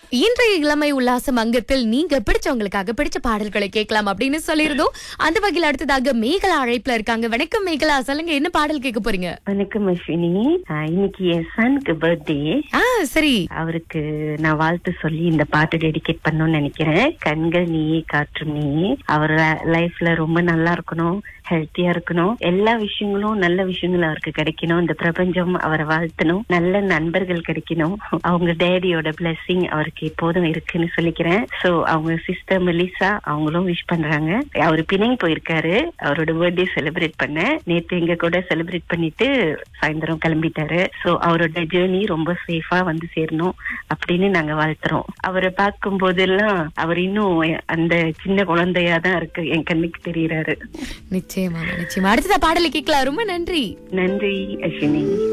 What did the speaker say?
இன்றைய இளமை உல்லாசம் அங்கத்தில் நீங்க பிடிச்சவங்களுக்காக பிடிச்ச பாடல்களை கேட்கலாம் அப்படின்னு சொல்லியிருந்தோம் அந்த வகையில் அடுத்ததாக மேகலா அழைப்புல இருக்காங்க வணக்கம் மேகலா சொல்லுங்க என்ன பாடல் கேட்க போறீங்க வணக்கம் அஸ்வினி ஆஹ் இன்னைக்கு என் சனுக்கு பர்த்டே ஆ சரி அவருக்கு நான் வாழ்த்து சொல்லி இந்த பாட்டு டெடிகேட் பண்ணணும்னு நினைக்கிறேன் கண்கள் நீயே காற்றும் நீயே அவர் லைஃப்ல ரொம்ப நல்லா இருக்கணும் ஹெல்த்தியா இருக்கணும் எல்லா விஷயங்களும் நல்ல விஷயங்களும் அவருக்கு கிடைக்கணும் இந்த பிரபஞ்சம் அவரை வாழ்த்தணும் நல்ல நண்பர்கள் கிடைக்கணும் அவங்க டேடியோட பிளெஸிங் அவருக்கு எப்போதும் இருக்குன்னு சொல்லிக்கிறேன் சோ அவங்க சிஸ்டர் மெலிசா அவங்களும் விஷ் பண்றாங்க அவர் பிணைங் போயிருக்காரு அவரோட பர்த்டே செலிப்ரேட் பண்ண நேத்து எங்க கூட செலிப்ரேட் பண்ணிட்டு சாயந்தரம் கிளம்பிட்டாரு சோ அவரோட ஜேர்னி ரொம்ப சேஃபா வந்து சேரணும் அப்படின்னு நாங்க வாழ்த்துறோம் அவரை பார்க்கும் போதெல்லாம் அவர் இன்னும் அந்த சின்ன குழந்தையா தான் இருக்கு என் கண்ணுக்கு தெரியறாரு நிச்சயமா நிச்சயமா அடுத்ததா பாடலை கேட்கலாம் ரொம்ப நன்றி நன்றி அஸ்வினி